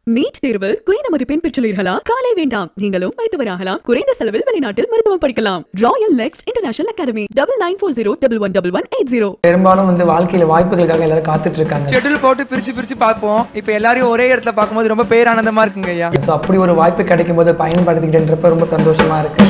NEET தேர்வில் குறைந்த மதிப்பெண் பெற்றுள்ளீர்களா காலை வேண்டாம் நீங்களும் மருத்துவராகலாம் குறைந்த செலவில் வெளிநாட்டில் மருத்துவம் படிக்கலாம் royal next international academy double nine four zero double one double one eight zero பெரும்பாலும் வந்து வாழ்க்கையில வாய்ப்புகளுக்காக எல்லாரும் காத்துட்டு இருக்காங்க ஷெட்யூல் போட்டு பிரிச்சு பிரிச்சு பார்ப்போம் இப்போ எல்லாரையும் ஒரே இடத்துல பார்க்கும்போது ரொம்ப பேரானந்தமா இருக்குங்க ஐயா ஸோ அப்படி ஒரு வாய்ப்பு கிடைக்கும் போது பயன்படுத்திக்கிட்டேன்றப்ப ரொம்ப சந்தோஷமா இருக்கு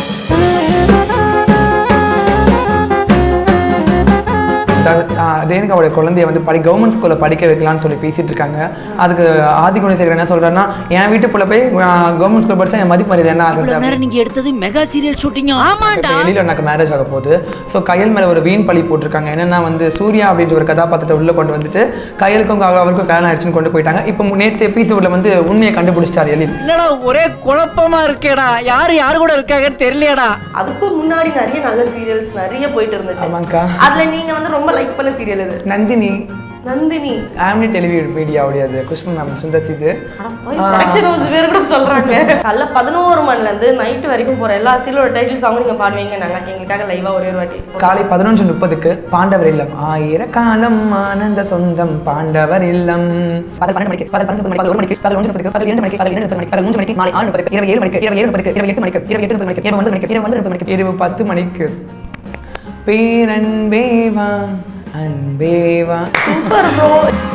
தேனிகாவோட குழந்தைய வந்து படி கவர்மெண்ட் ஸ்கூலில் படிக்க வைக்கலாம்னு சொல்லி பேசிட்டு இருக்காங்க அதுக்கு ஆதி குணசேகர் என்ன சொல்றாருன்னா என் வீட்டுக்குள்ள போய் கவர்மெண்ட் ஸ்கூல் படிச்சா என் மதிப்பு மரியாதை என்ன ஆகுது இவ்வளவு நேரம் நீங்க எடுத்தது மெகா சீரியல் ஷூட்டிங் ஆமாண்டா இப்போ எழில எனக்கு மேரேஜ் ஆக போகுது ஸோ கையல் மேலே ஒரு வீண் பழி போட்டிருக்காங்க என்னன்னா வந்து சூர்யா அப்படின்ற ஒரு கதாபாத்திரத்தை உள்ள கொண்டு வந்துட்டு கையலுக்கும் அவ- அவருக்கும் கல்யாணம் ஆயிடுச்சுன்னு கொண்டு போயிட்டாங்க இப்போ நேற்று எபிசோட்ல வந்து உண்மையை கண்டுபிடிச்சிட்டார் எழில் இல்லடா ஒரே குழப்பமா இருக்கேடா யாரு யாரு கூட இருக்காங்கன்னு தெரியலையாடா அதுக்கும் முன்னாடி நிறைய நல்ல சீரியல்ஸ் நிறைய போயிட்டு இருந்துச்சு ஆமாங்க்கா அதுல நீங்க வந்து ரொம்ப லைக் பண்ண சீரியல் இது நந்தினி நந்தினி ஆம்னி டெலிவி மீடியாவுடையது குஷ்மி மேம் சுந்தர் இது ப்ரொடக்ஷன் ஹவுஸ் பேர் கூட சொல்றாங்க காலைல பதினோரு மணில இருந்து நைட் வரைக்கும் போற எல்லா சீரியலோட டைட்டில் சாங் நீங்க பாடுவீங்க நாங்க எங்களுக்காக லைவா ஒரே ஒரு வாட்டி காலை பதினொன்று முப்பதுக்கு பாண்டவர் இல்லம் ஆயிர காலம் ஆனந்த சொந்தம் பாண்டவர் இல்லம் பகல் பன்னெண்டு மணிக்கு பகல் பன்னெண்டு மணிக்கு பகல் ஒரு மணிக்கு பகல் ஒன்று முப்பதுக்கு பகல் இரண்டு மணிக்கு பகல் இரண்டு முப்பது மணிக்கு பகல் மூன்று மணிக்கு மாலை ஆறு முப்பதுக்கு இரவு ஏழு மணிக்கு இரவு ஏழு முப்பதுக்கு இரவு எட்டு மணிக்கு இரவு எட்டு முப்பது மணிக்கு இரவு ஒன்பது மணிக்கு இரவு ஒன்பது முப்பது மணிக்கு இரவு பத்து மணிக்கு பேரன்பேவா Anbe Vaa super bro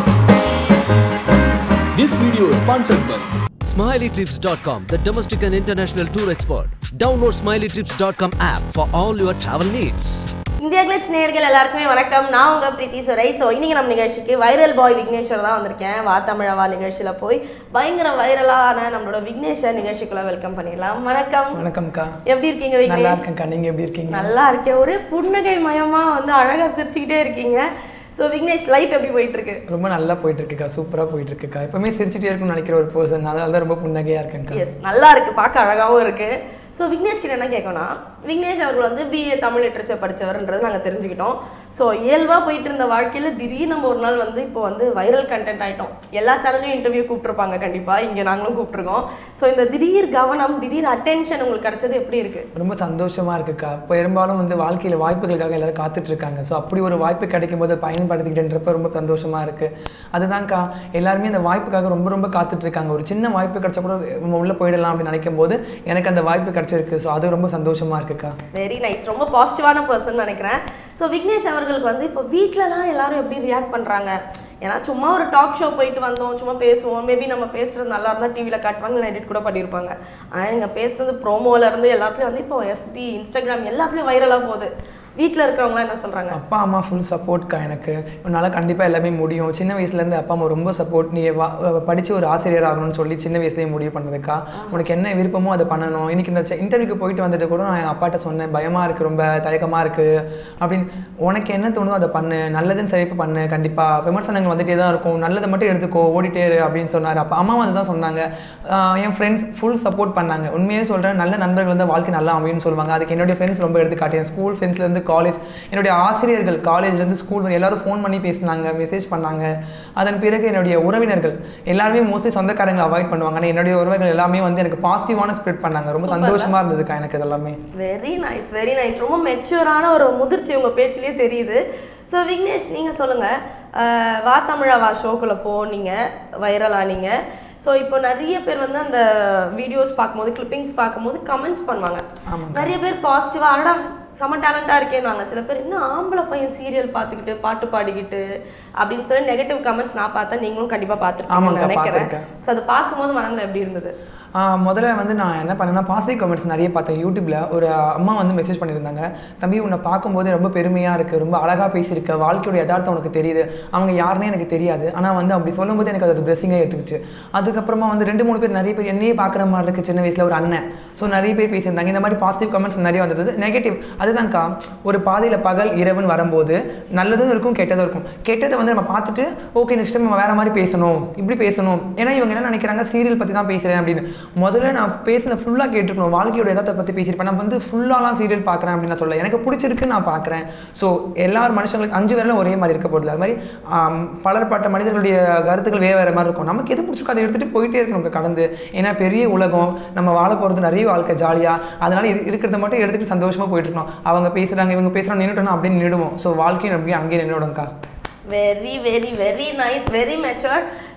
This video is sponsored by SmileyTrips.com, the domestic and international tour expert. Download SmileyTrips.com app for all your travel needs. India Glitz நேயர்கள் எல்லாருக்குமே வணக்கம் நான் உங்க பிரீத்தி சுரை ஸோ இன்னைக்கு நம்ம நிகழ்ச்சிக்கு வைரல் பாய் விக்னேஸ்வர் தான் வந்திருக்கேன் வா தமிழவா நிகழ்ச்சியில போய் பயங்கர வைரலான நம்மளோட விக்னேஸ்வர் நிகழ்ச்சிக்குள்ள வெல்கம் பண்ணிடலாம் வணக்கம் வணக்கம்க்கா எப்படி இருக்கீங்க நல்லா விக்னேஷ் இருக்கேன்க்கா நீங்க எப்படி இருக்கீங்க நல்லா இருக்கேன் ஒரு புன்னகை மயமா வந்து அழகா சிரிச்சுக்கிட்டே இருக்கீங்க ஸோ விக்னேஷ் லைஃப் எப்படி போயிட்டு இருக்கு ரொம்ப நல்லா போயிட்டு இருக்குக்கா சூப்பரா போயிட்டு இருக்குக்கா எப்பவுமே சிரிச்சுட்டே இருக்கும்னு நினைக்கிற ஒரு பர்சன் அதனால தான் ரொம்ப புன்னகையா இருக்கேன்க்கா எஸ் நல்லா இருக்கு பார்க்க அழகாவும் இருக்கு ஸோ விக்னேஷ் கிட்ட என்ன கேட்கணும்னா விக்னேஷ் அவர்கள் வந்து பிஏ தமிழ் லிட்ரேச்சர் படிச்சவர்ன்றது நாங்கள் தெரிஞ்சுக்கிட்டோம் ஸோ இயல்பாக போயிட்டு இருந்த வாழ்க்கையில் திடீர்னு நம்ம ஒரு நாள் வந்து இப்போ வந்து வைரல் கண்டென்ட் ஆயிட்டோம் எல்லா சேனல்லையும் இன்டர்வியூ கூப்பிட்டுருப்பாங்க கண்டிப்பாக இங்கே நாங்களும் கூப்பிட்டுருக்கோம் ஸோ இந்த திடீர் கவனம் திடீர் அட்டென்ஷன் உங்களுக்கு கிடைச்சது எப்படி இருக்கு ரொம்ப சந்தோஷமா இருக்குக்கா பெரும்பாலும் வந்து வாழ்க்கையில வாய்ப்புகளுக்காக எல்லாரும் காத்துட்டு இருக்காங்க ஸோ அப்படி ஒரு வாய்ப்பு கிடைக்கும் போது பயன்படுத்திக்கிட்டேன்றப்ப ரொம்ப சந்தோஷமா இருக்கு அதுதான்க்கா எல்லாருமே அந்த வாய்ப்புக்காக ரொம்ப ரொம்ப காத்துட்டு இருக்காங்க ஒரு சின்ன வாய்ப்பு கிடைச்சா கூட நம்ம உள்ள போயிடலாம் அப்படின்னு நினைக்கும் போது எனக்கு அந்த வாய்ப்பு கிடைச்சிருக்கு ஸோ அது ரொம்ப சந்தோஷமா இருக்குக்கா வெரி நைஸ் ரொம்ப பாசிட்டிவான பர்சன் நினைக்கிறேன் ஸோ விக்னேஷ் அவர்களுக்கு வந்து இப்போ வீட்டிலலாம் எல்லாரும் எப்படி ரியாக்ட் பண்ணுறாங்க ஏன்னா சும்மா ஒரு டாக் ஷோ போயிட்டு வந்தோம் சும்மா பேசுவோம் மேபி நம்ம பேசுறது நல்லா இருந்தால் டிவியில் காட்டுவாங்க இல்லை எடிட் கூட பண்ணியிருப்பாங்க ஆனால் நீங்கள் பேசுனது ப்ரோமோல இருந்து எல்லாத்துலேயும் வந்து இப்போ எஃபி இன்ஸ்டாகிராம் எல்லாத்துலேயும் வைரலாக போகுது வீட்டில் இருக்கிறவங்களாம் என்ன சொல்கிறாங்க அப்பா அம்மா ஃபுல் சப்போர்ட்க்கா எனக்கு உன்னால் கண்டிப்பாக எல்லாமே முடியும் சின்ன வயசுலேருந்து அப்பா அம்மா ரொம்ப சப்போர்ட் நீ வா படித்து ஒரு ஆசிரியர் ஆகணும்னு சொல்லி சின்ன வயசுலேயே முடிவு பண்ணதுக்கா உனக்கு என்ன விருப்பமோ அதை பண்ணணும் இன்னைக்கு இந்த இன்டர்வியூக்கு போயிட்டு வந்தது கூட நான் என் அப்பாட்ட சொன்னேன் பயமாக இருக்குது ரொம்ப தயக்கமாக இருக்குது அப்படின்னு உனக்கு என்ன தோணுதோ அதை பண்ணு நல்லதுன்னு சரிப்பு பண்ணு கண்டிப்பாக விமர்சனங்கள் வந்துட்டே தான் இருக்கும் நல்லதை மட்டும் எடுத்துக்கோ ஓடிட்டே இரு அப்படின்னு சொன்னார் அப்போ அம்மா வந்து தான் சொன்னாங்க ஆஹ் என் ஃப்ரெண்ட்ஸ் ஃபுல் சப்போர்ட் பண்ணாங்க உண்மையே சொல்கிறேன் நல்ல நண்பர்கள் வந்து வாழ்க்கை நல்லா அமையும்னு சொல்லுவாங்க அதுக்கு என்னுடைய ஃப்ரெண்ட்ஸ் ரொம்ப எடுத்துக்காட்டு என் ஸ்கூல் ஃப்ரெண்ட்ஸ்லேருந்து காலேஜ் என்னுடைய ஆசிரியர்கள் காலேஜ்லேருந்து ஸ்கூல் வரை எல்லாரும் ஃபோன் பண்ணி பேசினாங்க மெசேஜ் பண்ணாங்க அதன் பிறகு என்னுடைய உறவினர்கள் எல்லாருமே மோஸ்ட்லி சொந்தக்காரங்களை அவாய்ட் பண்ணுவாங்க ஆனால் என்னுடைய உறவுகள் எல்லாமே வந்து எனக்கு பாசிட்டிவான ஸ்ப்ரெட் பண்ணாங்க ரொம்ப சந்தோஷமா இருந்ததுக்கா எனக்கு இதெல்லாமே வெரி நைஸ் வெரி நைஸ் ரொம்ப மெச்சூரான ஒரு முதிர்ச்சி உங்கள் பேச்சிலே தெரியுது ஸோ விக்னேஷ் நீங்கள் சொல்லுங்கள் வா தமிழா வா ஷோக்குள்ளே போனீங்க வைரல் ஆனீங்க ஸோ இப்போ நிறைய பேர் வந்து அந்த வீடியோஸ் பார்க்கும்போது கிளிப்பிங்ஸ் பார்க்கும்போது கமெண்ட்ஸ் பண்ணுவாங்க நிறைய பேர் பாசிட்டிவாக அடடா செம டேலண்டாக இருக்கேன்னுவாங்க சில பேர் இன்னும் ஆம்பளை பையன் சீரியல் பார்த்துக்கிட்டு பாட்டு பாடிக்கிட்டு அப்படின்னு சொல்லி நெகட்டிவ் கமெண்ட்ஸ் நான் பார்த்தேன் நீங்களும் கண்டிப்பாக பார்த்துருக்கீங்கன்னு ஆமாக்கா, நினைக்கிறேன் பார்த்திருக்கேன். ஸோ அதை பார்க்கும்போது மனநிலை எப்படி இருந்தது ஆஹ் முதல்ல வந்து நான் என்ன பண்ணேன்னா பாசிட்டிவ் கமெண்ட்ஸ் நிறைய பார்த்தேன் யூடியூப்ல ஒரு அம்மா வந்து மெசேஜ் பண்ணியிருந்தாங்க தம்பி உன்னை பார்க்கும்போது ரொம்ப பெருமையாக இருக்குது ரொம்ப அழகாக பேசியிருக்க வாழ்க்கையோட யதார்த்தம் உனக்கு தெரியுது அவங்க யாருன்னே எனக்கு தெரியாது ஆனால் வந்து அப்படி சொல்லும்போது எனக்கு அது பிளெஸிங்காக எடுத்துக்கிச்சு அதுக்கப்புறமா வந்து ரெண்டு மூணு பேர் நிறைய பேர் என்னையே பார்க்குற மாதிரி இருக்குது சின்ன வயசில் ஒரு அண்ணன் ஸோ நிறைய பேர் பேசியிருந்தாங்க இந்த மாதிரி பாசிட்டிவ் கமெண்ட்ஸ் நிறைய வந்தது நெகட்டிவ் அதுதான்க்கா ஒரு பாதையில் பகல் இரவுன்னு வரும்போது நல்லதும் இருக்கும் கெட்டதும் இருக்கும் கெட்டதை வந்து நம்ம பார்த்துட்டு ஓகே நெக்ஸ்ட் டைம் வேற மாதிரி பேசணும் இப்படி பேசணும் ஏன்னா இவங்க என்ன நினைக்கிறாங்க சீரியல் பற்றி தான் பேசுகிறேன் அப்படின்னு முதல்ல நான் பேசின ஃபுல்லாக கேட்டுக்கணும் வாழ்க்கையோட எதார்த்தத்தை பற்றி பேசியிருப்பேன் நான் வந்து ஃபுல்லாலாம் சீரியல் பார்க்குறேன் அப்படின்னு நான் சொல்ல எனக்கு பிடிச்சிருக்கு நான் பார்க்குறேன் ஸோ எல்லார் மனுஷங்களுக்கு அஞ்சு பேரில் ஒரே மாதிரி இருக்க போதில்லை அது மாதிரி ஆம், பலர்பட்ட மனிதர்களுடைய கருத்துக்கள் வேறு வேறு மாதிரி இருக்கும் நமக்கு எது பிடிச்சிருக்கோ அதை எடுத்துகிட்டு போயிட்டே இருக்கணும் நமக்கு கடந்து ஏன்னா பெரிய உலகம் நம்ம வாழ போகிறது நிறைய வாழ்க்கை ஜாலியாக அதனால இது இருக்கிறத மட்டும் எடுத்துக்கிட்டு சந்தோஷமாக போயிட்டு இருக்கணும் அவங்க பேசுகிறாங்க இவங்க பேசுகிறாங்க நின்றுட்டோம்னா அப்படியே நின்றுடுவோம் ஸோ வாழ்க்கையும் அப்படியே அங்கேயே நின்றுடும்க்கா very very very nice very matured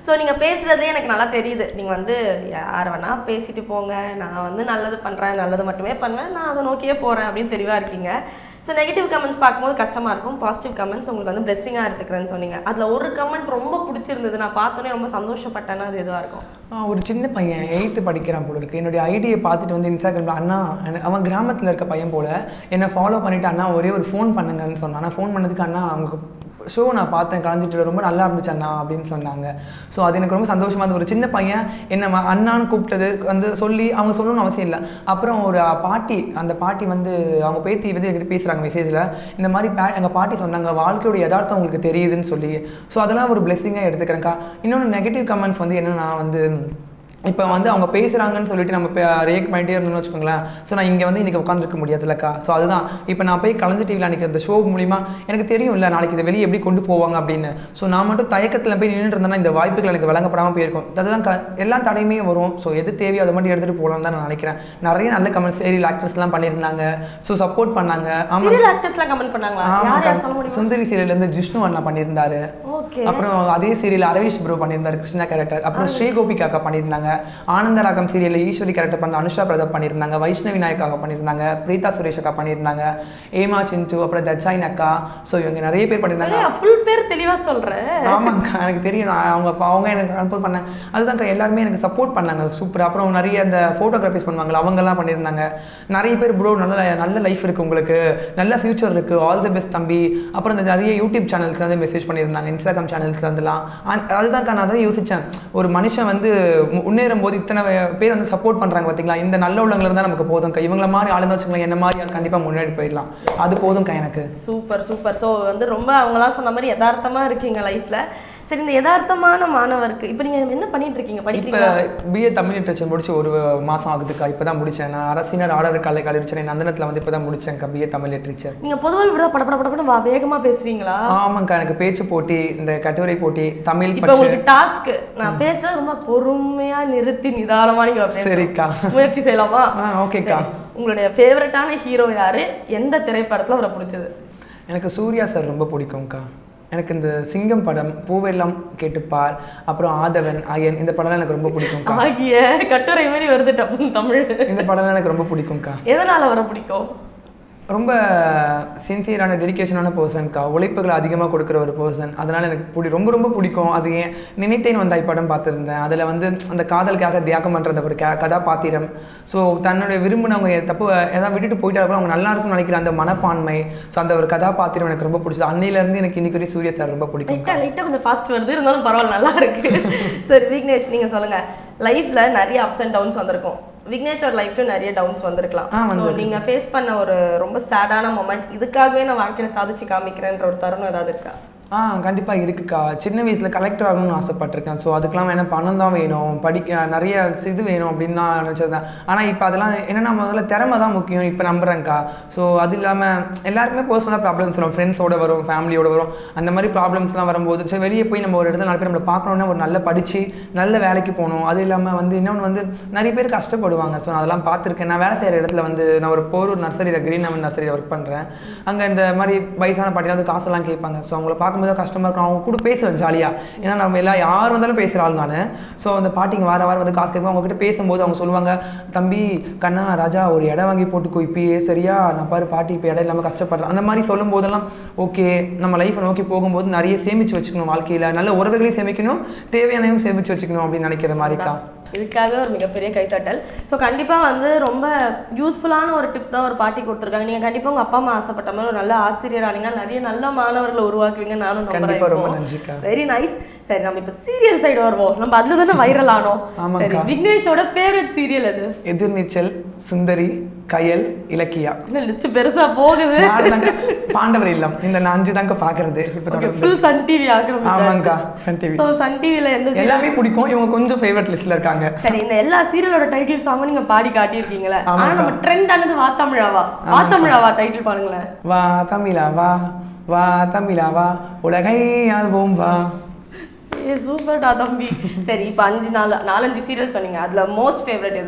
so நீங்கள் பேசுகிறதுலே எனக்கு நல்லா தெரியுது நீங்கள் வந்து யார் வேணால் பேசிட்டு போங்க நான் வந்து நல்லது பண்ணுறேன் நல்லது மட்டுமே பண்ணுவேன் நான் அதை நோக்கியே போகிறேன் அப்படின்னு தெளிவாக இருக்கீங்க ஸோ நெகட்டிவ் கமெண்ட்ஸ் பார்க்கும்போது கஷ்டமாக இருக்கும் பாசிட்டிவ் கமெண்ட்ஸ் உங்களுக்கு வந்து பிளெஸிங்காக எடுத்துக்கிறேன்னு சொன்னீங்க அதில் ஒரு கமெண்ட் ரொம்ப பிடிச்சிருந்தது நான் பார்த்தோன்னே ரொம்ப சந்தோஷப்பட்டேன்னா அது எதுவாக இருக்கும் ஆ, ஒரு சின்ன பையன் எயித்து படிக்கிறான் போல இருக்கு என்னுடைய ஐடியை பார்த்துட்டு வந்து இன்ஸ்டாகிராமில் அண்ணா எனக்கு- அவன் கிராமத்தில் இருக்க பையன் போல என்னை ஃபாலோ பண்ணிட்டு அண்ணா ஒரே ஒரு ஃபோன் பண்ணுங்கன்னு சொன்னான் ஆனால் ஃபோன் பண்ணதுக்கு அண்ணா அவங்க ஷோ நான் பார்த்தேன் கலந்துட்டு ரொம்ப நல்லா இருந்துச்சு அண்ணா அப்படின்னு சொன்னாங்க ஸோ அது எனக்கு ரொம்ப சந்தோஷமா இருந்தது ஒரு சின்ன பையன் என்ன ம- அண்ணான்னு கூப்பிட்டது வந்து சொல்லி அவங்க சொல்லணும்னு அவசியம் இல்லை அப்புறம் ஒரு அ, பாட்டி அந்த பாட்டி வந்து அவங்க பேத்தி வந்து எங்கிட்ட பேசுகிறாங்க மெசேஜில் இந்த மாதிரி பே எங்கள் பாட்டி சொன்னாங்க வாழ்க்கையோட யதார்த்தம் உங்களுக்கு தெரியுதுன்னு சொல்லி ஸோ அதெல்லாம் ஒரு பிளெஸிங்காக எடுத்துக்கிறேன்க்கா இன்னொன்று நெகட்டிவ் கமெண்ட்ஸ் வந்து என்னன்னா வந்து இப்போ வந்து அவங்க பேசுகிறாங்கன்னு சொல்லிட்டு நம்ம ரியாக்ட் பண்ணிட்டே இருந்தோம்னு வச்சுக்கோங்களேன் ஸோ நான் இங்கே வந்து இன்றைக்கி உட்காந்துருக்க முடியாதுல்லக்கா ஸோ அதுதான் இப்போ நான் போய் கலைஞ்ச டிவியில் அன்றைக்கி அந்த ஷோ மூலிமா எனக்கு தெரியும் இல்லை நாளைக்கு இதை வெளியே எப்படி கொண்டு போவாங்க அப்படின்னு ஸோ நான் மட்டும் தயக்கத்தில் போய் நின்றுட்டு இருந்தேன்னா இந்த வாய்ப்புகள் எனக்கு வழங்கப்படாமல் போயிருக்கும் அதுதான் க எல்லா தடையுமே வரும் ஸோ எது தேவையோ அதை மட்டும் எடுத்துகிட்டு போகலான்னு தான் நான் நினைக்கிறேன் நிறைய நல்ல கமெண்ட்ஸ் சீரியல் ஆக்டர்ஸ்லாம் பண்ணியிருந்தாங்க ஸோ சப்போர்ட் பண்ணாங்க ஆமாம் சீரியல் ஆக்டர்ஸ்லாம் கமெண்ட் பண்ணாங்களா யார் யார் சொல்ல ஆமாம் முடியுமா சுந்தரி சீரியல்லேருந்து ஜிஷ்ணு அண்ணா பண்ணியிருந்தாரு ஓகே அப்புறம் அதே சீரியல் அரவிஷ் ப்ரோ பண்ணியிருந்தாரு கிருஷ்ணா கேரக்டர் அப்புறம் ஸ்ரீ கோபிகா அக்கா பண்ணியிருந்தாங்க ஆனந்தராகம் சீரியல்ல ஈஸ்வரி கேரக்டர் பண்ண அனுஷா பிரதாப் பண்ணியிருந்தாங்க வைஷ்ணவி நாயக்காக பண்ணியிருந்தாங்க பிரீதா சுரேஷ் அக்கா பண்ணியிருந்தாங்க ஏமா சிந்து அப்புறம் தட்சாயின் அக்கா ஸோ இவங்க நிறைய பேர் பண்ணியிருந்தாங்க ஃபுல் பேர் தெளிவா சொல்றேன் ஆமாங்கக்கா எனக்கு தெரியும் நான் அவங்க அப்ப அவங்க எனக்கு அனுப்ப பண்ணேன் அதுதான்க்கா எல்லாருமே எனக்கு சப்போர்ட் பண்ணாங்க சூப்பர் அப்புறம் நிறைய அந்த ஃபோட்டோகிராஃபிஸ் பண்ணுவாங்களா அவங்கெல்லாம் பண்ணியிருந்தாங்க நிறைய பேர் ப்ரோ நல்ல நல்ல லைஃப் இருக்குது உங்களுக்கு நல்ல ஃபியூச்சர் இருக்குது ஆல் தி பெஸ்ட் தம்பி அப்புறம் இந்த நிறைய யூடியூப் சேனல்ஸ் வந்து மெசேஜ் பண்ணியிருந்தாங்க இன்ஸ்டாகிராம் சேனல்ஸ்ல இருந்துலாம் அந்- அதுதான்க்கா நான் தான் யோசித்தேன் ஒரு மனுஷன் வந்து மு- முன்னேறும் போது இத்தனை பேர் வந்து சப்போர்ட் பண்ணுறாங்க பார்த்தீங்களா இந்த நல்ல உள்ளவங்க இருந்தால் நமக்கு போதும்க்கா இவங்கள மாதிரி ஆளுங்க வச்சுக்கலாம் என்ன மாதிரி ஆள் கண்டிப்பாக முன்னாடி போயிடலாம் அது போதும்க்கா எனக்கு சூப்பர் சூப்பர் ஸோ வந்து ரொம்ப அவங்களாம் சொன்ன மாதிரி யதார்த்தமா இருக்கீங்க லைஃப்ல சரி இந்த யதார்த்தமான மாணவருக்கு இப்போ நீங்க என்ன பண்ணிட்டு இருக்கீங்க இப்போ படிக்கிறீங்களா பிஏ தமிழ் லிட்ரேச்சர் முடிச்சு ஒரு மாதம் ஆகுதுக்கா இப்போ தான் முடித்தேன் நான் அரசினர் ஆர்டர் கலை கல்லூரி நந்தனத்தில் வந்து இப்போ தான் முடித்தேன்க்கா பிஏ தமிழ் லிட்ரேச்சர் நீங்க பொதுவாக இப்படி பட பட பட பட வா வேகமா பேசுவீங்களா ஆமாங்க்கா எனக்கு பேச்சு போட்டி இந்த கட்டுரை போட்டி தமிழ் இப்போ பற்று உங்களுக்கு டாஸ்க் நான் பேசுறது ரொம்ப பொறுமையா நிறுத்தி நிதானமா நீங்க பேசணும் சரிக்கா முயற்சி செய்யலாமா ஆ ஓகேக்கா சரி. உங்களுடைய ஃபேவரட்டான ஹீரோ யாரு எந்த திரைப்படத்துல அவரை பிடிச்சது எனக்கு சூர்யா சார் ரொம்ப பிடிக்கும்க்கா எனக்கு இந்த சிங்கம் படம் பூவெல்லாம் கேட்டுப்பார் அப்புறம் ஆதவன் அயன் இந்த படம்லாம் எனக்கு ரொம்ப பிடிக்கும்க்கா ஆகிய கட்டுரை மாதிரி வருது டப்புன்னு தமிழ் இந்த படம்லாம் எனக்கு ரொம்ப பிடிக்கும்க்கா எதனால அவரை பிடிக்கும் ரொம்ப சின்சியரான டெடிகேஷனான பர்சன்க்கா உழைப்புகளை அதிகமாக கொடுக்குற ஒரு பர்சன் அதனால் எனக்கு பிடி ரொம்ப ரொம்ப பிடிக்கும் அது ஏன் நினைத்தேன் வந்தாய் படம் பார்த்துருந்தேன் அதில் வந்து அந்த காதலுக்காக தியாகம் பண்ணுற ஒரு க கதாபாத்திரம் ஸோ தன்னுடைய விரும்பினவங்க எ- தப்பு ஏதாவது விட்டுட்டு போயிட்டா கூட அவங்க நல்லா இருக்கும்னு நினைக்கிற அந்த மனப்பான்மை ஸோ அந்த ஒரு கதாபாத்திரம் எனக்கு ரொம்ப பிடிச்சது அன்னையிலேருந்து எனக்கு இன்னைக்கு வரையும் சூர்யா சார் ரொம்ப பிடிக்கும் லைட்டா லைட்டா கொஞ்சம் ஃபாஸ்ட் வருது இருந்தாலும் பரவாயில்ல நல்லா இருக்கு சரி விக்னேஷ் நீங்க சொல்லுங்க லைஃப்ல நிறைய அப்ஸ் அண்ட் டவுன்ஸ் வந்திருக்கும் விக்னேஷோட லைஃப்ல நிறைய டவுன்ஸ் வந்திருக்கலாம் ஆ, ஸோ வந்திருக்கு. நீங்க ஃபேஸ் பண்ண ஒரு ரொம்ப சேடான மொமெண்ட் இதுக்காகவே நான் வாழ்க்கையில சாதிச்சு காமிக்கிறேன்ற ஒரு தருணம் ஏதாவது இருக்கா ஆ கண்டிப்பாக இருக்குக்கா சின்ன வயசில் கலெக்டர் ஆகணும்னு ஆசைப்பட்டிருக்கேன் ஸோ அதுக்கெல்லாம் வேணால் பணம் தான் வேணும் படிக்க நிறைய இது வேணும் அப்படின்னு நான் நினச்சதேன் ஆனால் இப்போ அதெல்லாம் என்னென்னா முதல்ல திறமை தான் முக்கியம் இப்போ நம்புறேன்க்கா ஸோ அது இல்லாமல் எல்லாருக்குமே பர்சனலாக ப்ராப்ளம்ஸ் வரும் ஃப்ரெண்ட்ஸோட வரும் ஃபேமிலியோட வரும் அந்த மாதிரி ப்ராப்ளம்ஸ்லாம் வரும்போது சரி வெளியே போய் நம்ம ஒரு இடத்துல நாலு பேர் நம்மளை பார்க்கணுன்னா ஒரு நல்ல படித்து நல்ல வேலைக்கு போகணும் அது இல்லாமல் வந்து இன்னொன்று வந்து நிறைய பேர் கஷ்டப்படுவாங்க ஸோ நான் அதெல்லாம் பார்த்துருக்கேன் நான் வேலை செய்கிற இடத்துல வந்து நான் ஒரு போரூர் நர்சரியில் கிரீன் அமன் நர்சரியில் ஒர்க் பண்ணுறேன் அங்கே இந்த மாதிரி வயசான பாட்டிலாம் வந்து காசெல்லாம் கேட்பாங்க ஸோ அவங்கள பார்க்கும்போது கஷ்டமாக இருக்கும் அவங்க கூட பேசுவேன் ஜாலியாக ஏன்னா நம்ம எல்லாம் யார் வந்தாலும் பேசுகிற ஆள் நான் ஸோ அந்த பாட்டிங்க வார வாரம் வந்து காசு கேட்பாங்க அவங்க கிட்ட பேசும்போது அவங்க சொல்லுவாங்க தம்பி கண்ணா ராஜா ஒரு இடம் வாங்கி போட்டுக்கோ இப்பயே சரியா நான் பாரு பாட்டி இப்போ இடம் இல்லாமல் கஷ்டப்படுறேன் அந்த மாதிரி சொல்லும் போதெல்லாம் ஓகே நம்ம லைஃப்பை நோக்கி போகும்போது நிறைய சேமிச்சு வச்சுக்கணும் வாழ்க்கையில் நல்ல உறவுகளையும் சேமிக்கணும் தேவையானதையும் சேமிச்சு வச்சுக்கணும் அப்படின்னு நினைக்கிற மாதிரிக்கா இதுக்காக ஒரு மிகப்பெரிய கைத்தட்டல் ஸோ கண்டிப்பாக வந்து ரொம்ப யூஸ்ஃபுல்லான ஒரு டிப் தான் ஒரு பாட்டி கொடுத்துருக்காங்க நீங்கள் கண்டிப்பாக உங்கள் அப்பா அம்மா ஆசைப்பட்ட மாதிரி ஒரு நல்ல ஆசிரியர் ஆனீங்க நிறைய நல்ல மாணவர்களை உருவாக்குவீங்க நானும் கண்டிப்பா ரொம்ப நன்றிக்கா. வெரி நைஸ் சரி நம்ம இப்போ சீரியல் சைடு வருவோம் நம்ம அதில் தானே வைரல் ஆனோம் ஆமாக்கா. சரி விக்னேஷோட ஃபேவரட் சீரியல் அது எதிர்நீச்சல் சுந்தரி கயல் இலக்கியா என்ன லிஸ்ட் பெருசா போகுது நாலு தாங்க பாண்டவர் இல்லம் இந்த நான் அஞ்சு தாங்க பாக்குறது இப்ப தொடர்ந்து ஃபுல் சன் டிவி ஆமாங்கக்கா, ஆக்கிரமிச்சாச்சு சன் டிவி ஸோ சன் டிவியில் எந்த serial? எல்லாமே பிடிக்கும் இவங்க கொஞ்சம் ஃபேவரட் லிஸ்ட்ல இருக்காங்க சரி இந்த எல்லா சீரியலோட டைட்டில் சாங்கும் நீங்க பாடி காட்டியிருக்கீங்களே ஆனா ஆமாக்கா. நம்ம ட்ரெண்ட் ஆனது வா தமிழாவா வா தமிழாவா டைட்டில் பாருங்களேன் வா தமிழா வா வா தமிழா வா உலகை ஆள்வோம் வா ஏ சூப்பர்டா தம்பி சரி இப்போ அஞ்சு நாலு நாலஞ்சு சீரியல் சொன்னீங்க அதுல மோஸ்ட் ஃபேவரட் எது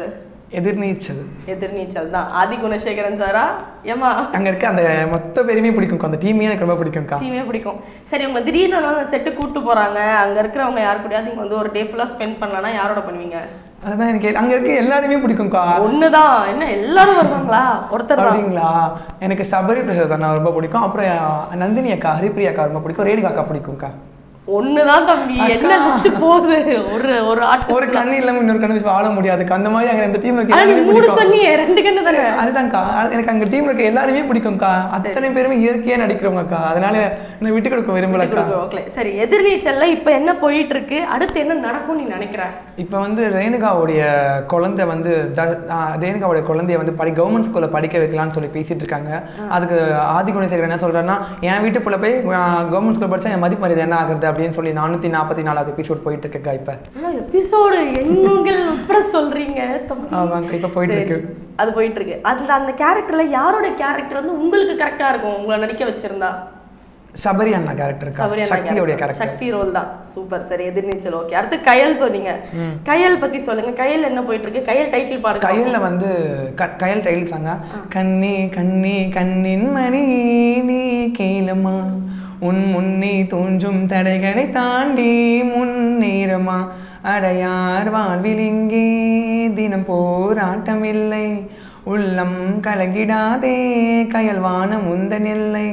எதிர்நீச்சல் எதிர்நீச்சல் தான் ஆதி குணசேகரன் சாரா ஏமா அங்கே இருக்க அந்த மொத்த பேருமே பிடிக்கும்க்கா அந்த டீமே எனக்கு ரொம்ப பிடிக்கும்க்கா டீமே பிடிக்கும் சரி உங்க திடீர்னு வந்து அந்த செட்டு கூட்டு போறாங்க அங்க இருக்கிறவங்க யார் கூடயாவது நீங்க வந்து ஒரு டே ஃபுல்லா ஸ்பெண்ட் பண்ணலாம்னா யாரோட பண்ணுவீங்க அதுதான் எனக்கு அங்கே இருக்க எல்லாருமே பிடிக்கும்க்கா ஒண்ணுதான் என்ன எல்லாரும் வருவாங்களா ஒருத்தர் தான் அப்படிங்களா எனக்கு சபரி பிரசாத் அண்ணா ரொம்ப பிடிக்கும் அப்புறம் நந்தினி அக்கா ஹரிப்ரியா அக்கா ரொம்ப பிடிக்கும் ரேணுகா அக்கா பிடிக்கும்க்கா ஒண்ணுதான் தம்பி என்ன லிஸ்ட் போகுது ஒரு ஒரு ஆட்டு ஒரு கண்ணு இல்லாம இன்னொரு கண்ணு வச்சு வாழ முடியாதுக்கா அந்த மாதிரி அங்க அந்த டீம் இருக்க ஆனா நீ எல்லாருமே மூணு பிடிக்கும் சொன்னியே ரெண்டு கண்ணு தானே அதுதான்க்கா அது எனக்கு அங்க டீம்ல இருக்க எல்லாருமே பிடிக்கும்க்கா அத்தனை பேருமே இயற்கையா நடிக்கிறவங்கக்கா அதனால நான் விட்டு கொடுக்க விரும்பலக்கா ஓகே சரி எதிர்நீச்சல்ல இப்ப என்ன போயிட்டு இருக்கு அடுத்து என்ன நடக்கும் நீ நினைக்கிற இப்போ வந்து ரேணுகாவுடைய குழந்தை வந்து த- ஆ, ரேணுகாவுடைய குழந்தைய வந்து படி கவர்மெண்ட் ஸ்கூலில் படிக்க வைக்கலாம்னு சொல்லி பேசிட்டு இருக்காங்க அதுக்கு ஆதி குணசேகரன் என்ன சொல்றாருன்னா என் வீட்டுக்குள்ள போய் கவர்மெண்ட் ஸ்கூல் படிச்சா என் மதிப்பு மரியாதை என்ன ஆகுறது அப்படின்னு சொல்லி நானூற்றி நாற்பத்தி நாலாவது எபிசோட் போயிட்டு இருக்கேக்கா இப்போ எபிசோடு எண்ணுங்கள் உட்பட சொல்றீங்க தம்பி. ஆமாங்க இப்போ போயிட்டு சரி, இருக்கு அது போயிட்டு இருக்கு அதுல அந்த கேரக்டர்ல யாரோட கேரக்டர் வந்து உங்களுக்கு கரெக்டா இருக்கும் உங்களை நடிக்க வச்சிருந்தா சபரி அண்ணா கேரக்டர் சபரி அண்ணா சக்தியோடைய character. கேரக்டர் சக்தி ரோல் தான் சூப்பர் சரி எதிர்நீச்சல் ஓகே அடுத்து கயல் சொன்னீங்க கயல் பத்தி சொல்லுங்க கயல் என்ன போயிட்டு இருக்கு கயல் டைட்டில் பாருங்க கயல்ல வந்து க- கயல் டைல் சாங்க கண்ணி கண்ணி கண்ணின் மணி நீ கேளுமா உன் முன்னே தோன்றும் தடைகளை தாண்டி முன்னேறமா அடையார் வாழ்வில் இங்கே தினம் போராட்டம் இல்லை உள்ளம் கலங்கிடாதே கயல்வான முந்தன் எல்லை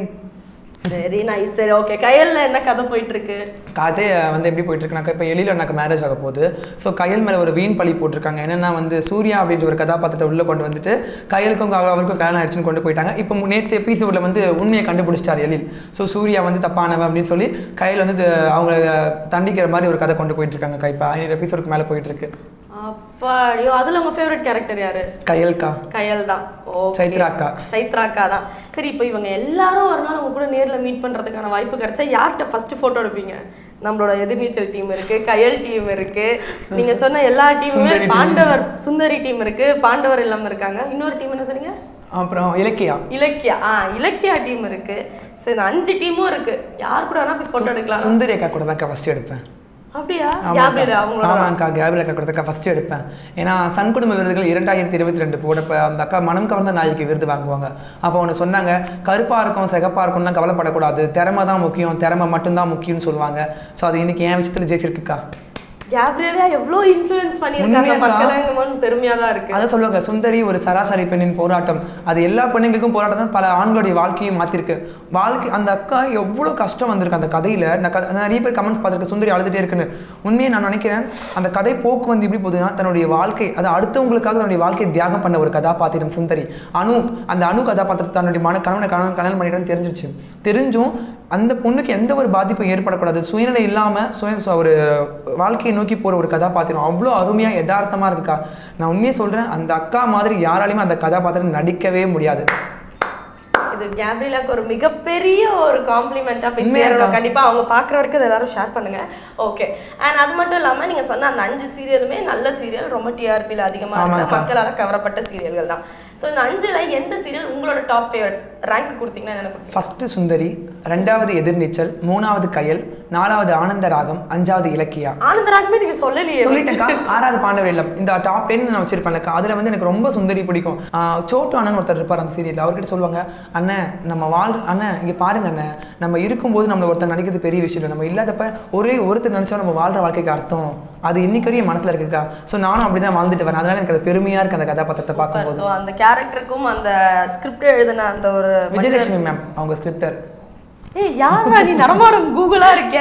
சரி நைஸ் சரி ஓகே கயல்ல என்ன கதை போயிட்டு இருக்கு கதை வந்து எப்படி போயிட்டு இருக்குனாக்கா இப்போ எழில் அண்ணாக்கு மேரேஜ் ஆக போகுது ஸோ கயல் மேலே ஒரு வீண் பழி போட்டிருக்காங்க என்னன்னா வந்து சூர்யா அப்படின்ற ஒரு கதாபாத்திரத்தை உள்ளே கொண்டு வந்துட்டு கயலுக்கும் அவ- அவருக்கும் கல்யாணம் ஆயிடுச்சுன்னு கொண்டு போயிட்டாங்க இப்போ நேற்று எபிசோடில் வந்து உண்மையை கண்டுபிடிச்சிட்டார் எழில் ஸோ சூர்யா வந்து தப்பானவன் அப்படின்னு சொல்லி கயல் வந்து இது- அவங்கள தண்டிக்கிற மாதிரி ஒரு கதை கொண்டு போயிட்டு இருக்காங்க இப்போ ஐநூறு எபிசோடுக்கு மேலே போயிட்டு இருக்கு அப்பாடியோ அதுல உங்க ஃபேவரட் கேரக்டர் யாரு கயல்கா கயல் தான் ஓகே சைத்ரா அக்கா. சைத்ரா அக்கா தான் சரி இப்போ இவங்க எல்லாரும் ஒரு நாள் உங்க கூட நேர்ல மீட் பண்றதுக்கான வாய்ப்பு கிடைச்சா யார்கிட்ட ஃபர்ஸ்ட் போட்டோ எடுப்பீங்க நம்மளோட எதிர்நீச்சல் டீம் இருக்கு கயல் டீம் இருக்கு நீங்க சொன்ன எல்லா டீமுமே சுந்தரி team. பாண்டவர் சுந்தரி டீம் இருக்கு பாண்டவர் இல்லாம இருக்காங்க இன்னொரு டீம் என்ன சொன்னீங்க அப்புறம் இலக்கியா இலக்கியா ஆ இலக்கியா டீம் இருக்கு சரி இந்த அஞ்சு டீமும் இருக்கு யார் கூட வேணா போய் போட்டோ எடுக்கலாம் சுந்தரி அக்கா கூட தான் ஃபஸ்ட்டு எடுப்பேன் அப்படியா ஆமாக்கா. கேப்ரியல் அவங்களோட ஆமாக்கா கேபிள் அக்கா கொடுத்தக்கா ஃபர்ஸ்ட் எடுப்பேன் ஏன்னா சன் குடும்ப விருதுகள் இரண்டாயிரத்தி இருபத்தி ரெண்டு போடப்ப அந்த அக்கா மனம் கவர்ந்த நாய்க்கு விருது வாங்குவாங்க அப்போ ஒன்று சொன்னாங்க கருப்பா இருக்கும் சிகப்பா இருக்கும்லாம் கவலைப்படக்கூடாது திறமை தான் முக்கியம் திறமை மட்டும்தான் முக்கியம்னு சொல்லுவாங்க ஸோ அது இன்னைக்கு என் விஷயத்தில் ஜெயிச்சிருக்குக்கா கேப்ரியலா எவ்வளோ இன்ஃப்ளூயன்ஸ் பண்ணியிருக்காங்க உண்மையாக்கா? மக்களுங்க பெருமையா தான் இருக்கு அதை சொல்லுவாங்க சுந்தரி ஒரு சராசரி பெண்ணின் போராட்டம் அது எல்லா பெண்ணுங்களுக்கும் போராட்டம் தான் பல ஆண்களுடைய வாழ்க்கையும் மாற்றிருக்கு வாழ்க்கை அந்த அக்கா எவ்வளோ கஷ்டம் வந்திருக்கு அந்த கதையில் நான் க- நான் நிறைய பேர் கமெண்ட்ஸ் பார்த்துருக்கேன் சுந்தரி அழுதுட்டே இருக்குன்னு உண்மையை நான் நினைக்கிறேன் அந்த கதை போக்கு வந்து எப்படி போகுதுன்னா தன்னுடைய வாழ்க்கை அது அடுத்தவங்களுக்காக தன்னுடைய வாழ்க்கையை தியாகம் பண்ண ஒரு கதாபாத்திரம் சுந்தரி அனு அந்த அணு கதாபாத்திரத்தை தன்னுடைய மன கணவனை கணவன் கல்யாணம் பண்ணிட்டேன்னு தெரிஞ்சிச்சு தெரிஞ்சும் அந்த பொண்ணுக்கு எந்த ஒரு பாதிப்பும் ஏற்படக்கூடாது சுயநிலை இல்லாமல் சுய சு- ஒரு வாழ்க்கையை நோக்கி போகிற ஒரு கதாபாத்திரம் அவ்வளோ அருமையாக யதார்த்தமாக இருக்குக்கா நான் உண்மையை சொல்கிறேன் அந்த அக்கா மாதிரி யாராலையுமே அந்த கதாபாத்திரம் நடிக்கவே முடியாது இது கேப்ரியலாக்கு ஒரு மிகப்பெரிய ஒரு காம்ப்ளிமெண்ட்டாக போய் உண்மையா சேரணும் இருக்கா? கண்டிப்பா அவங்க பார்க்குற வரைக்கும் இதை எல்லாரும் ஷேர் பண்ணுங்க ஓகே அண்ட் அது மட்டும் இல்லாம நீங்க சொன்ன அந்த அஞ்சு சீரியலுமே நல்ல சீரியல் ரொம்ப டிஆர்பியில் அதிகமா இருக்கிற ஆமாக்கா. மக்களால கவரப்பட்ட சீரியல்கள் தான் ஸோ இந்த அஞ்சுல எந்த சீரியல் உங்களோட டாப் ஃபேவரட் ரேங்க் கொடுத்தீங்கன்னா எனக்கு கொடுப்பீங்க? ஃபஸ்ட்டு சுந்தரி ரெண்டாவது எதிர்நீச்சல் மூணாவது கயல் நாலாவது ஆனந்த ராகம் அஞ்சாவது இலக்கியா ஆனந்தராகமே நீங்க சொல்லலையே சொல்லிட்டேன்க்கா ஆறாவது பாண்டவர் இல்லம் இந்த டாப் டென் நான் வச்சிருப்பேன்லக்கா அதில் வந்து எனக்கு ரொம்ப சுந்தரி பிடிக்கும் ஆஹ் சோட்டு அண்ணன் ஒருத்தர் இருப்பார் அந்த சீரியல் அவர்கிட்ட சொல்லுவாங்க அண்ணன் நம்ம வாழ் அண்ணன் இங்கே பாருங்க அண்ணன் நம்ம இருக்கும்போது நம்மள ஒருத்தர் நடிக்கிறது பெரிய விஷயம் இல்லை நம்ம இல்லாதப்ப ஒரே ஒருத்தர் நினச்சா நம்ம வாழ்ற வாழ்க்கைக்கு அர்த்தம் அது இன்னைக்கு வரையும் என் மனசுல இருக்குக்கா ஸோ நானும் அப்படி தான் வாழ்ந்துட்டு வரேன் அதனால எனக்கு அது பெருமையா இருக்கு அந்த கதாபாத்திரத்தை பார்க்கும்போது ஸோ அந்த கேரக்டருக்கும் அந்த ஸ்கிரிப்ட் எழுதின அந்த ஒரு விஜயலட்சுமி மேம் அவங்க ஸ்கிரிப்டர் ஏய் யாரா நீ நடமாடும் கூகுளா இருக்க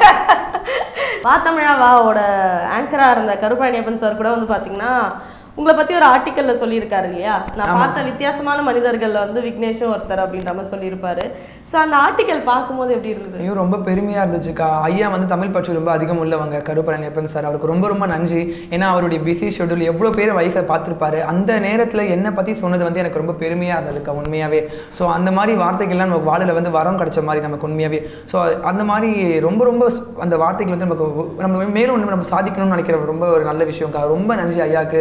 வா தமிழா வாவோட ஆங்கரா இருந்த கருப்பாணியப்பன் சார் கூட வந்து பாத்தீங்கன்னா உங்களை பத்தி ஒரு ஆர்டிக்கல்ல சொல்லியிருக்காரு இல்லையா நான் பார்த்த வித்தியாசமான மனிதர்கள்ல வந்து விக்னேஷும் ஒருத்தர் அப்படின்ற மாதிரி சொல்லியிருப்பாரு ஸோ அந்த ஆர்டிக்கல் பார்க்கும்போது எப்படி இருந்தது ஐயோ ரொம்ப பெருமையாக இருந்துச்சுக்கா ஐயா வந்து தமிழ் பற்று ரொம்ப அதிகம் உள்ளவங்க கருப்பரணியப்பன் சார் அவருக்கு ரொம்ப ரொம்ப நன்றி ஏன்னா அவருடைய பிஸி ஷெட்யூல் எவ்வளோ பேர் வைஃபை பார்த்துருப்பாரு அந்த நேரத்தில் என்னை பற்றி சொன்னது வந்து எனக்கு ரொம்ப பெருமையாக இருந்ததுக்கா உண்மையாகவே ஸோ அந்த மாதிரி வார்த்தைகள்லாம் நமக்கு வாழில் வந்து வரம் கிடைச்ச மாதிரி நமக்கு உண்மையாகவே ஸோ அந்த மாதிரி ரொம்ப ரொம்ப ஸ்- அந்த வார்த்தைகள் வந்து நமக்கு ஒ- நம்ம மேலும் ஒன்று நம்ம சாதிக்கணும்னு நினைக்கிற ரொம்ப ஒரு நல்ல விஷயம்க்கா ரொம்ப நன்றி ஐயாக்கு என்னை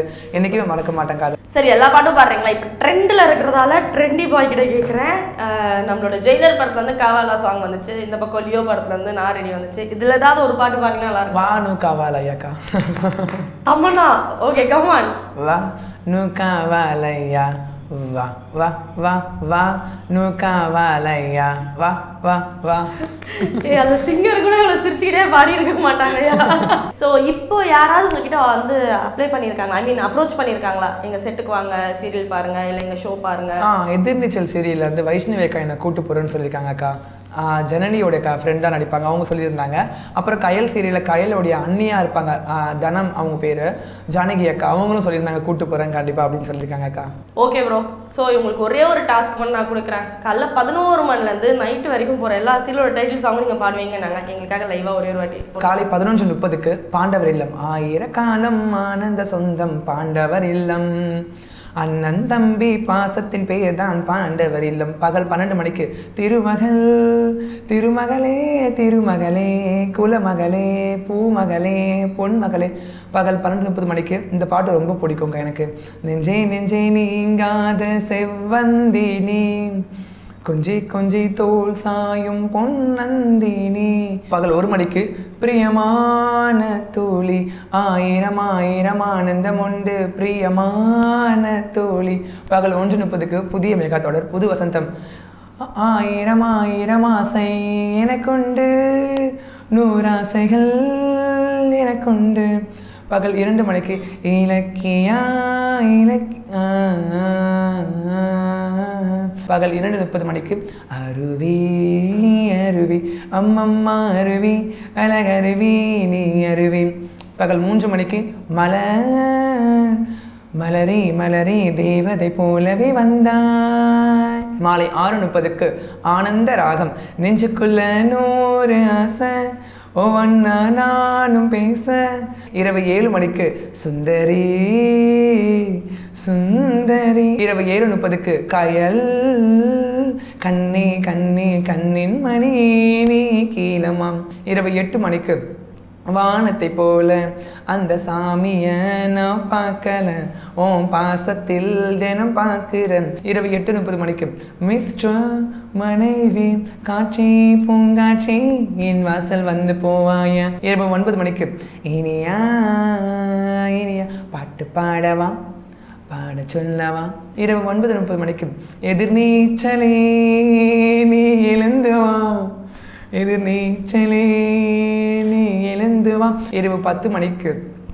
என்றைக்குமே மறக்க மாட்டேங்க அது சரி எல்லா பாட்டும் பாடுறீங்களா இப்போ ட்ரெண்டில் இருக்கிறதால ட்ரெண்டி பாய் கிட்ட கேட்குறேன் நம்மளோட ஜெயிலர் படத்துல இருந்து காவாலா சாங் வந்துச்சு இந்த பக்கம் லியோ படத்துல இருந்து நாரெடி வந்துச்சு இதுல ஏதாவது ஒரு பாட்டு பாருங்கன்னா நல்லா இருக்கும் வா நு காவாலய்யாக்கா தமன்னா ஓகே கமான் வா நு காவாலய்யா வா வா வா வா நு காவாலய்யா வா வா வா ஏய் அந்த சிங்கர் கூட இவ்வளோ சிரிச்சுக்கிட்டே பாடி இருக்க மாட்டாங்கய்யா ஸோ இப்போ யாராவது உங்ககிட்ட வந்து அப்ளை பண்ணியிருக்காங்களா ஐ மீன் அப்ரோச் பண்ணியிருக்காங்களா எங்கள் செட்டுக்கு வாங்க சீரியல் பாருங்க இல்லை எங்கள் ஷோ பாருங்க ஆ எதிர்நீச்சல் சீரியல்ல இருந்து வைஷ்ணவி அக்கா என்னை கூட்டு போகிறேன்னு சொல்லியிருக்காங்க அக்கா ஆ, ஜனனியோட அக்கா ஃப்ரெண்டாக நடிப்பாங்க அவங்க சொல்லியிருந்தாங்க அப்புறம் கயல் சீரியலில் கயலுடைய அண்ணியாக இருப்பாங்க ஆ, தனம் அவங்க பேர் ஜானகி அக்கா அவங்களும் சொல்லியிருந்தாங்க கூட்டு போகிறேன் கண்டிப்பாக அப்படின்னு சொல்லியிருக்காங்க அக்கா ஓகே ப்ரோ ஸோ இவங்களுக்கு ஒரே ஒரு டாஸ்க் மட்டும் நான் கொடுக்குறேன் காலைல பதினோரு மணிலேருந்து நைட்டு வரைக்கும் போகிற எல்லா சீரியலோட டைட்டில் சாங்கும் நீங்கள் பாடுவீங்க நாங்கள் எங்களுக்காக லைவாக ஒரே ஒரு வாட்டி காலை பதினொன்று முப்பதுக்கு பாண்டவர் இல்லம் ஆயிரக்காலம் ஆனந்த சொந்தம் பாண்டவர் இல்லம் அண்ணன் தம்பி பாசத்தின் பெயர் தான் பாண்டவர் இல்லம் பகல் பன்னெண்டு மணிக்கு திருமகள் திருமகளே திருமகளே குலமகளே பூமகளே பொன்மகளே பகல் பன்னெண்டு முப்பது மணிக்கு இந்த பாட்டு ரொம்ப பிடிக்குங்க எனக்கு நெஞ்சே நெஞ்சே நீங்காத செவ்வந்தி நீ கொஞ்சி கொஞ்சி தோல் சாயும் பொன்னந்தினி பகல் ஒரு மணிக்கு பிரியமான தோழி ஆயிரம் ஆயிரம் ஆனந்தம் உண்டு பிரியமான தோழி பகல் ஒன்று முப்பதுக்கு புதிய மெகா தொடர் புது வசந்தம் ஆ- ஆயிரம் ஆயிரம் ஆசை எனக்குண்டு நூறாசைகள் எனக்குண்டு பகல் இரண்டு மணிக்கு இலக்கியா இலக் ஆ, ஆ, ஆ. பகல் இரண்டு முப்பது மணிக்கு அருவி அருவி அம்மம்மா அருவி அழகருவி நீ அருவி பகல் மூன்று மணிக்கு மலர் மலரே மலரே தேவதை போலவே வந்தாய் மாலை ஆறு முப்பதுக்கு ஆனந்த ராகம் நெஞ்சுக்குள்ள நூறு ஆசை ஒவ்வொன்னா நானும் பேச இரவு ஏழு மணிக்கு சுந்தரி சுந்தரி இரவு ஏழு முப்பதுக்கு கயல் கண்ணே கண்ணே கண்ணின் மணி நீ கீழமாம் இரவு எட்டு மணிக்கு வானத்தை போல அந்த சாமிய நான் பார்க்கல ஓம் பாசத்தில் தினம் பார்க்கிறேன் இரவு எட்டு முப்பது மணிக்கு மிஸ்டர் மனைவி காட்சி பூங்காட்சி என் வாசல் வந்து போவாயா இரவு ஒன்பது மணிக்கு இனியா இனியா பாட்டு பாடவா பாட சொல்லவா இரவு ஒன்பது முப்பது மணிக்கு எதிர்நீச்சலே நீ எழுந்து வா எதிர்நீச்சலே நீ எழுந்து வா இரவு பத்து மணிக்கு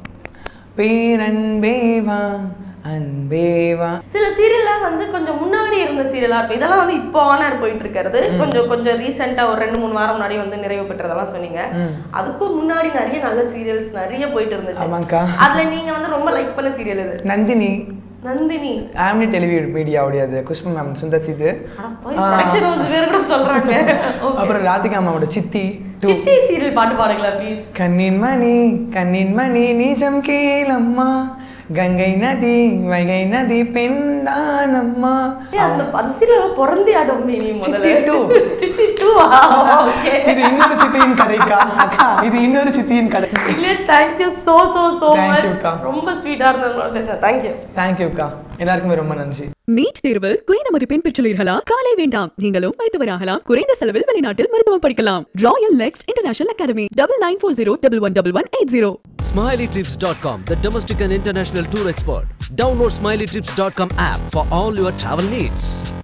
பேரன்பேவா அன்பேவா சில சீரியல்ல வந்து கொஞ்சம் முன்னாடி இருந்த சீரியலா இருக்கும் இதெல்லாம் வந்து இப்போ ஆனர் போயிட்டு இருக்கிறது கொஞ்சம் கொஞ்சம் ரீசெண்டா ஒரு ரெண்டு மூணு வாரம் முன்னாடி வந்து நிறைவு பெற்றதெல்லாம் சொன்னீங்க அதுக்கும் முன்னாடி நிறைய நல்ல சீரியல்ஸ் நிறைய போயிட்டு இருந்துச்சு ஆமாக்கா அதுல நீங்க வந்து ரொம்ப லைக் பண்ண சீரியல் இது நந்தினி நந்தினி ஆம்னி டெலிவி மீடியாவுடையது Khushbu ma'am Sundar Sidhu production house பேர் கூட சொல்றாங்க Okay. அப்புறம் ராதிகா அம்மாவோட சித்தி டூ சித்தி சீரியல் பாட்டு பாடுங்களா ப்ளீஸ் கண்ணின் மணி கண்ணின் மணி நிஜம் கேளம்மா கங்கை நதி வைகை நதி பெண்தானம்மா அந்த அந்த சீரியல் பிறந்தே ஆடும் நீ முதல்ல சித்தி two. சித்தி டூ ஓகே இது இன்னொரு சித்தியின் கதைக்கா அக்கா இது இன்னொரு சித்தியின் கதை English thank you so so so Thank you, much அக்கா. ரொம்ப ஸ்வீட்டா இருந்தது பேசுறேன் தேங்க்யூ தேங்க்யூக்கா எல்லாருக்குமே ரொம்ப நன்றி நீட் தேர்வில் குறைந்த மதிப்பெண் பெற்றுள்ளீர்களா கவலை வேண்டாம் நீங்களும் மருத்துவராகலாம் குறைந்த செலவில் வெளிநாட்டில் மருத்துவம் படிக்கலாம் royal next international academy double nine four zero double one double one eight zero SmileyTrips.com, the domestic and international tour expert. Download SmileyTrips.com app for all your travel needs.